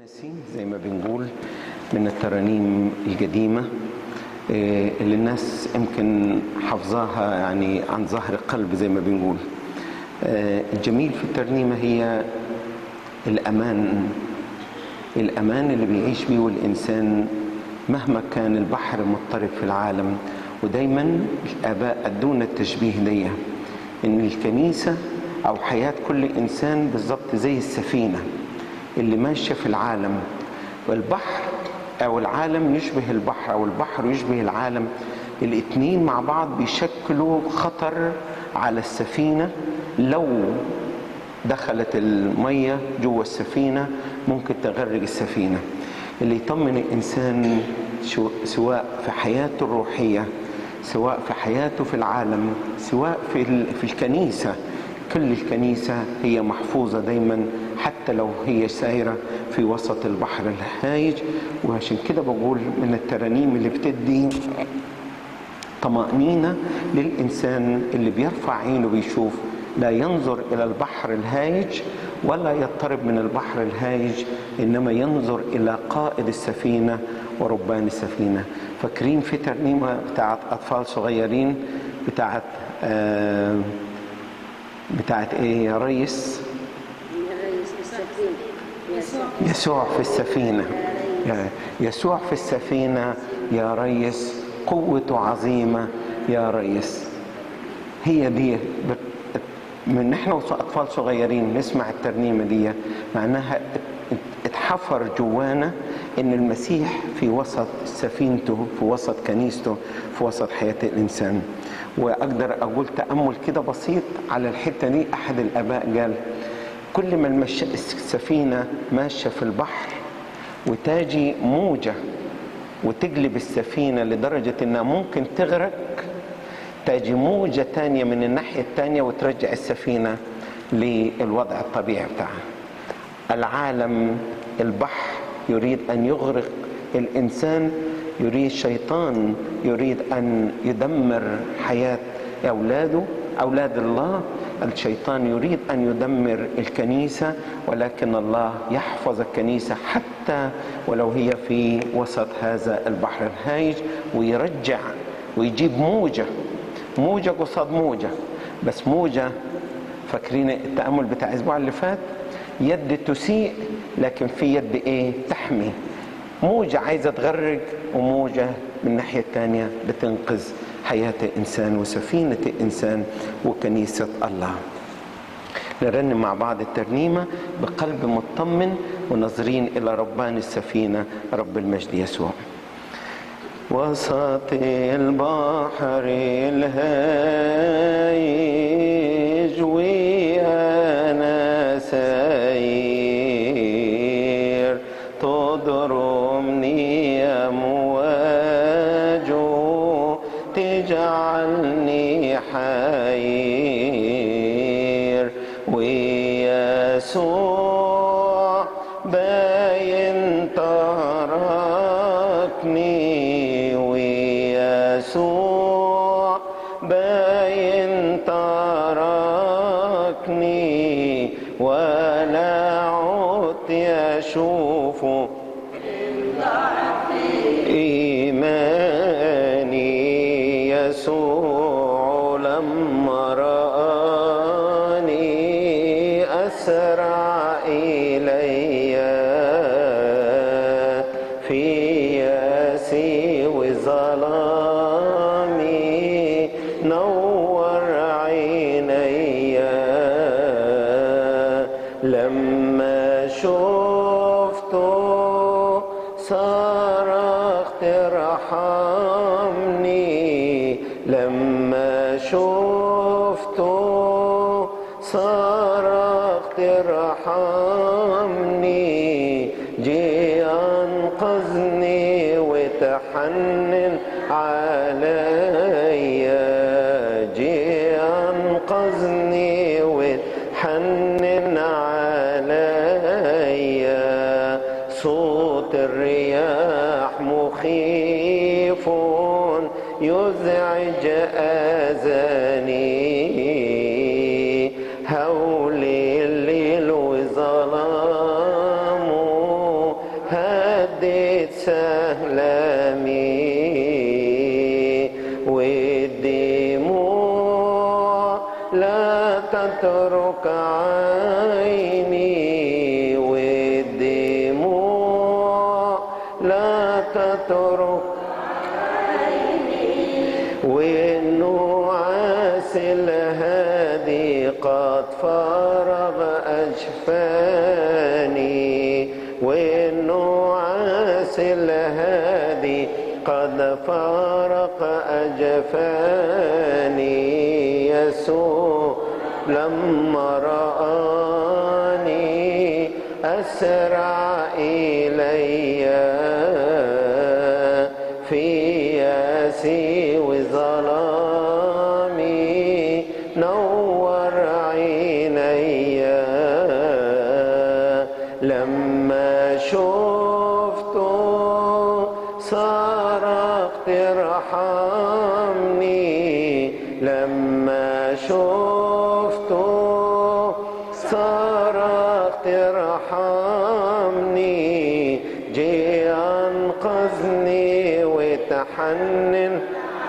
حماسي زي ما بنقول من الترانيم القديمة إيه، اللي الناس يمكن حافظاها يعني عن ظهر قلب زي ما بنقول آه، الجميل في الترنيمة هي الأمان الأمان اللي بيعيش بيه الإنسان مهما كان البحر مضطرب في العالم ودايما الآباء أدونا التشبيه ليا إن الكنيسة أو حياة كل إنسان بالظبط زي السفينة اللي ماشية في العالم والبحر أو العالم يشبه البحر أو البحر يشبه العالم الاتنين مع بعض بيشكلوا خطر على السفينة لو دخلت المية جوه السفينة ممكن تغرق السفينة اللي يطمن الإنسان شو- سواء في حياته الروحية سواء في حياته في العالم سواء في, ال- في الكنيسة كل الكنيسة هي محفوظة دايما حتى لو هي سايرة في وسط البحر الهايج وعشان كده بقول من الترانيم اللي بتدي طمأنينة للإنسان اللي بيرفع عينه بيشوف لا ينظر إلى البحر الهايج ولا يضطرب من البحر الهايج إنما ينظر إلى قائد السفينة وربان السفينة فاكرين في ترنيمة بتاعت أطفال صغيرين بتاعت آه بتاعت إيه يا ريس الرئيس السفينة يسوع يسوع في السفينة يا- يسوع في السفينة يا ريس قوته عظيمة يا ريس هي دي بت- من احنا اطفال صغيرين نسمع الترنيمه دي معناها ات- اتحفر جوانا ان المسيح في وسط سفينته في وسط كنيسته في وسط حياه الانسان واقدر اقول تامل كده بسيط على الحته دي احد الاباء قال كل ما المش... السفينه ماشيه في البحر وتاجي موجه وتقلب السفينه لدرجه انها ممكن تغرق تاجي موجة تانية من الناحية التانية وترجع السفينة للوضع الطبيعي بتاعها العالم البحر يريد أن يغرق الإنسان يريد الشيطان يريد أن يدمر حياة أولاده أولاد الله الشيطان يريد أن يدمر الكنيسة ولكن الله يحفظ الكنيسة حتى ولو هي في وسط هذا البحر الهايج ويرجع ويجيب موجة موجة قصاد موجة بس موجة فاكرين التأمل بتاع الأسبوع اللي فات يد تسيء لكن في يد إيه تحمي موجة عايزة تغرق وموجة من الناحية الثانية بتنقذ حياة الإنسان وسفينة الإنسان وكنيسة الله نرنم مع بعض الترنيمة بقلب مطمن ونظرين إلى ربان السفينة رب المجد يسوع وسط البحر الهايج وانا ساير تضرمني امواجه تجعلني حير ويسوع باين تركني ويسوع باين تركني ولا عدت يشوفه إيماني يسوع لما رآني أسرع إلي في ياسي وظلامي نور عيني لما شفته صرخت ارحمني لما شفته صرخت ارحمني جي انقذني وتحنن عليا جي انقذني وتحنن عليا صوت الرياح مخيف يزعج اذاني هول الليل وظلامه عيني والدموع لا تترك والنعاس الهادي قد فرغ أجفاني والنعاس الهادي قد فرق أجفاني يسوع لما رآني أسرع إلي في ياسي وظلامي نور عيني لما شفته صرخت ارحمني لما شفته صرخت ارحمني جي انقذني وتحنن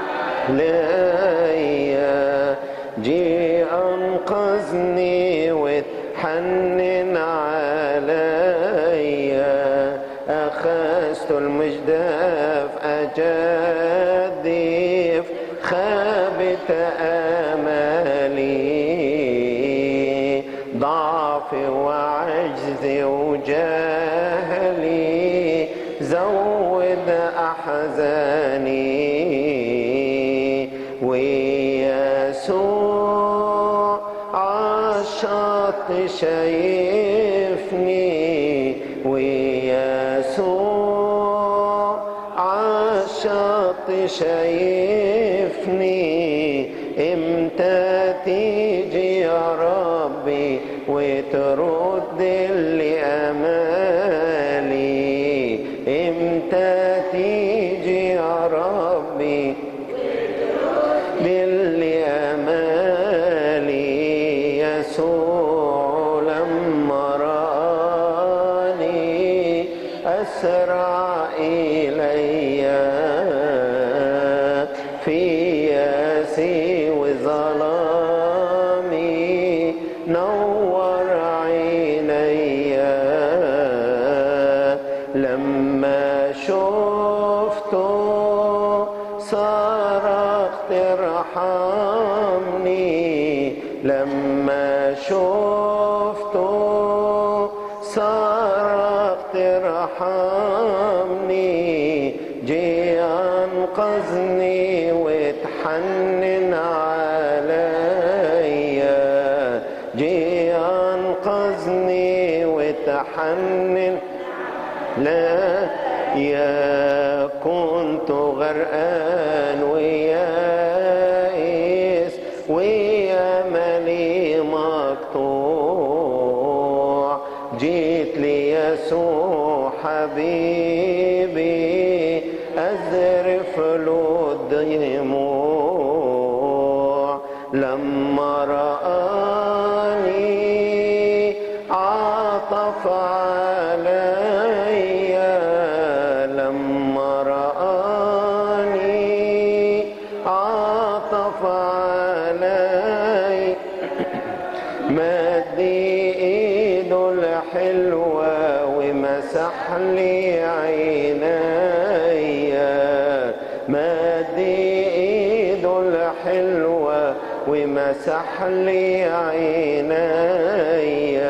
ليا جي انقذني وتحنن عليا اخذت المجداف اجدف خابت امالي ضعفي وعجزي وجهلي زود احزاني ويسوع عالشط شايفني ويسوع عالشط شايفني امتى تيجي يا ربي وترد اللي امالي امتى تيجي يا ربي للي امالي يسوع لما راني اسرع الي في ياسي وظلامي نور عيني لما شفته صرخت ارحمني لما شفته صرخت ارحمني جي انقذني وتحنن عليا جي انقذني وتحنن لا يا كنت غرقان ويائس ويا ملي مقطوع جيت ليسوع حبيبي أذرف له الدموع لما رآني عطف علي لما رآني عطف علي مد ايده الحلوة ومسح لي عيني مد ايده الحلوة ومسح لي عيني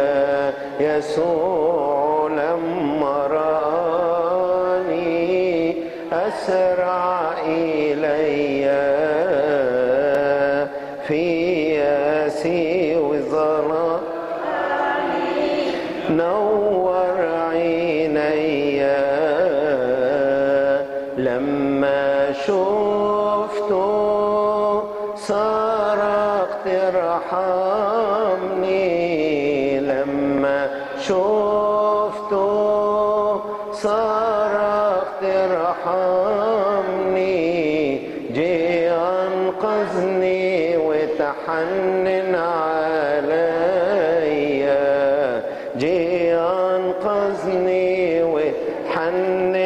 يسوع لما راني أسرع إلي في ياسي وظلام نور عيني لما شفته صرخت ارحمني لما شفته صرخت ارحمني جي انقذني وتحنن عليا جي انقذني وحنن